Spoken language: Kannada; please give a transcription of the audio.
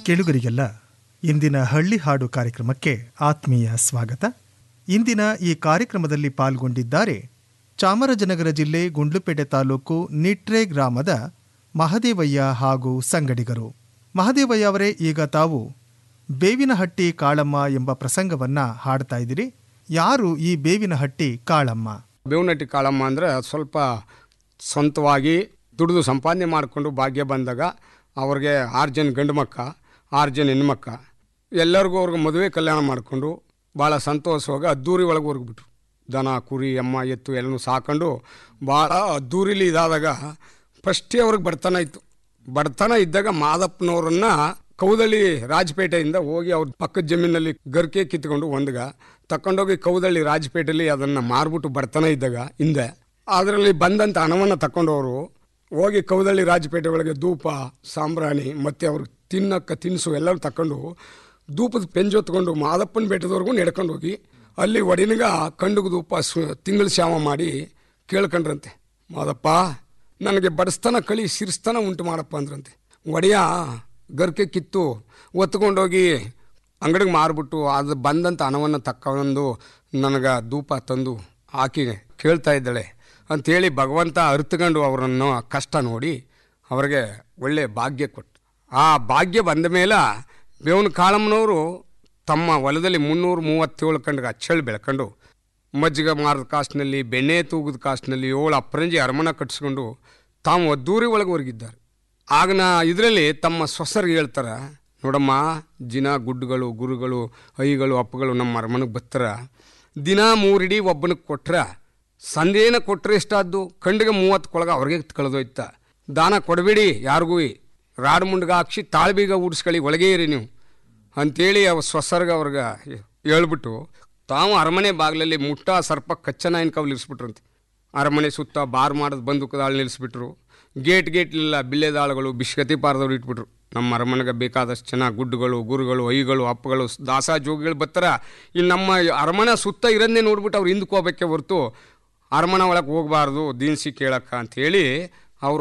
ಕೇಳುಗರಿಗೆಲ್ಲ ಇಂದಿನ ಹಳ್ಳಿ ಹಾಡು ಕಾರ್ಯಕ್ರಮಕ್ಕೆ ಆತ್ಮೀಯ ಸ್ವಾಗತ ಇಂದಿನ ಈ ಕಾರ್ಯಕ್ರಮದಲ್ಲಿ ಪಾಲ್ಗೊಂಡಿದ್ದಾರೆ ಚಾಮರಾಜನಗರ ಜಿಲ್ಲೆ ಗುಂಡ್ಲುಪೇಟೆ ತಾಲೂಕು ನಿಟ್ರೆ ಗ್ರಾಮದ ಮಹದೇವಯ್ಯ ಹಾಗೂ ಸಂಗಡಿಗರು ಮಹದೇವಯ್ಯ ಅವರೇ ಈಗ ತಾವು ಬೇವಿನಹಟ್ಟಿ ಕಾಳಮ್ಮ ಎಂಬ ಪ್ರಸಂಗವನ್ನ ಹಾಡ್ತಾ ಇದ್ದೀರಿ ಯಾರು ಈ ಬೇವಿನಹಟ್ಟಿ ಕಾಳಮ್ಮ ಬೇವನಟ್ಟಿ ಕಾಳಮ್ಮ ಅಂದರೆ ಸ್ವಲ್ಪ ಸ್ವಂತವಾಗಿ ದುಡಿದು ಸಂಪಾದನೆ ಮಾಡಿಕೊಂಡು ಭಾಗ್ಯ ಬಂದಾಗ ಅವ್ರಿಗೆ ಆರು ಜನ ಗಂಡು ಮಕ್ಕ ಆರು ಜನ ಹೆಣ್ಮಕ್ಕ ಎಲ್ಲರಿಗೂ ಅವ್ರಿಗೆ ಮದುವೆ ಕಲ್ಯಾಣ ಮಾಡಿಕೊಂಡು ಭಾಳ ಸಂತೋಷವಾಗಿ ಅದ್ದೂರಿ ಒಳಗೆ ಹೊರಗ್ಬಿಟ್ರು ದನ ಕುರಿ ಎಮ್ಮ ಎತ್ತು ಎಲ್ಲನೂ ಸಾಕೊಂಡು ಭಾಳ ಅದ್ದೂರಿಲಿ ಇದಾದಾಗ ಫಸ್ಟೇ ಅವ್ರಿಗೆ ಬಡತನ ಇತ್ತು ಬಡತನ ಇದ್ದಾಗ ಮಾದಪ್ಪನವ್ರನ್ನ ಕೌದಳ್ಳಿ ರಾಜಪೇಟೆಯಿಂದ ಹೋಗಿ ಅವ್ರ ಪಕ್ಕದ ಜಮೀನಲ್ಲಿ ಗರ್ಕೆ ಕಿತ್ಕೊಂಡು ಒಂದ್ಗ ತಕೊಂಡೋಗಿ ಕೌದಳ್ಳಿ ರಾಜಪೇಟೆಯಲ್ಲಿ ಅದನ್ನು ಮಾರ್ಬಿಟ್ಟು ಬಡತನ ಇದ್ದಾಗ ಹಿಂದೆ ಅದರಲ್ಲಿ ಬಂದಂಥ ಹಣವನ್ನು ತಕೊಂಡವರು ಹೋಗಿ ಕೌದಳ್ಳಿ ರಾಜಪೇಟೆ ಒಳಗೆ ಧೂಪ ಸಾಂಬ್ರಾಣಿ ಮತ್ತು ಅವ್ರಿಗೆ ತಿನ್ನಕ್ಕೆ ತಿನಿಸು ಎಲ್ಲರೂ ತಕೊಂಡು ಧೂಪದ ಪೆಂಜೊತ್ಕೊಂಡು ಮಾದಪ್ಪನ ಬೆಟ್ಟದವರೆಗೂ ನಡ್ಕೊಂಡು ಹೋಗಿ ಅಲ್ಲಿ ಒಡಿನಗ ಕಂಡುಗ ಧೂಪ ಸು ತಿಂಗಳು ಶಾವ ಮಾಡಿ ಕೇಳ್ಕೊಂಡ್ರಂತೆ ಮಾದಪ್ಪ ನನಗೆ ಬಡಸ್ತನ ಕಳಿ ಸಿರಿಸ್ತನ ಉಂಟು ಮಾಡಪ್ಪ ಅಂದ್ರಂತೆ ಒಡೆಯ ಗರ್ಕೆ ಕಿತ್ತು ಒತ್ಕೊಂಡೋಗಿ ಅಂಗಡಿಗೆ ಮಾರ್ಬಿಟ್ಟು ಅದು ಬಂದಂಥ ಹಣವನ್ನು ತಕ್ಕೊಂಡು ನನಗೆ ಧೂಪ ತಂದು ಹಾಕಿ ಕೇಳ್ತಾ ಇದ್ದಾಳೆ ಅಂಥೇಳಿ ಭಗವಂತ ಅರ್ಥಕೊಂಡು ಅವರನ್ನು ಕಷ್ಟ ನೋಡಿ ಅವರಿಗೆ ಒಳ್ಳೆಯ ಭಾಗ್ಯ ಕೊಟ್ಟು ಆ ಭಾಗ್ಯ ಬಂದ ಮೇಲೆ ಬೇವನ ಕಾಳಮ್ಮನವರು ತಮ್ಮ ಹೊಲದಲ್ಲಿ ಮುನ್ನೂರು ಮೂವತ್ತೇಳು ಕಂಡ್ಗೆ ಅಚ್ಚಳು ಬೆಳ್ಕೊಂಡು ಮಜ್ಜಿಗೆ ಮಾರದ ಕಾಸ್ಟ್ನಲ್ಲಿ ಬೆಣ್ಣೆ ತೂಗದ ಕಾಸ್ಟ್ನಲ್ಲಿ ಏಳು ಅಪ್ರಂಜಿ ಅರಮನೆ ಕಟ್ಟಿಸ್ಕೊಂಡು ತಾವು ಅದ್ದೂರಿ ಒಳಗೆ ಹೊರಗಿದ್ದಾರೆ ಆಗ ನಾ ಇದರಲ್ಲಿ ತಮ್ಮ ಸೊಸರಿಗೆ ಹೇಳ್ತಾರೆ ನೋಡಮ್ಮ ದಿನ ಗುಡ್ಡುಗಳು ಗುರುಗಳು ಐಗಳು ಅಪ್ಪಗಳು ನಮ್ಮ ಅರಮನೆಗೆ ಬರ್ತಾರ ದಿನ ಮೂರಿಡಿ ಒಬ್ಬನಿಗೆ ಕೊಟ್ರೆ ಸಂದೇನ ಕೊಟ್ಟರೆ ಎಷ್ಟಾದ್ದು ಕಂಡಿಗೆ ಮೂವತ್ತು ಕೊಳಗ ಅವ್ರಿಗೆ ಕಳೆದೋಯ್ತ ದಾನ ಕೊಡಬೇಡಿ ಯಾರಿಗೂ ರಾಡ್ ಮುಂಡ್ಗ ಹಾಕ್ಸಿ ತಾಳ್ಬೀಗ ಊಡಿಸ್ಕೊಳ್ಳಿ ಒಳಗೆ ಇರಿ ನೀವು ಅಂಥೇಳಿ ಅವ ಸೊಸರ್ಗ ಅವ್ರಿಗೆ ಹೇಳ್ಬಿಟ್ಟು ತಾವು ಅರಮನೆ ಬಾಗಿಲಲ್ಲಿ ಮುಟ್ಟ ಸರ್ಪ ಕಚ್ಚನಾಯಿನ ಕವಲು ಇರಿಸ್ಬಿಟ್ರಂತೆ ಅರಮನೆ ಸುತ್ತ ಬಾರ್ ಮಾಡೋದು ಬಂದೂಕದಾಳು ನಿಲ್ಲಿಸ್ಬಿಟ್ರು ಗೇಟ್ ಗೇಟ್ಲೆಲ್ಲ ಬಿಲ್ಲೆದಾಳುಗಳು ಬಿಸ್ಕತಿ ಪಾರದವ್ರು ಇಟ್ಬಿಟ್ರು ನಮ್ಮ ಅರಮನೆಗೆ ಬೇಕಾದಷ್ಟು ಚೆನ್ನಾಗಿ ಗುಡ್ಡುಗಳು ಗುರುಗಳು ಐಗಳು ಅಪ್ಪಗಳು ದಾಸ ಜೋಗಿಗಳು ಬರ್ತಾರ ಇಲ್ಲಿ ನಮ್ಮ ಅರಮನೆ ಸುತ್ತ ಇರೋದನ್ನೇ ನೋಡ್ಬಿಟ್ಟು ಅವ್ರು ಹಿಂದಕ್ಕೆ ಹೋಗ್ಬೇಕೆ ಹೊರ್ತು ಅರಮನೆ ಒಳಗೆ ಹೋಗಬಾರ್ದು ದಿನಸಿ ಕೇಳಕ್ಕ ಅಂಥೇಳಿ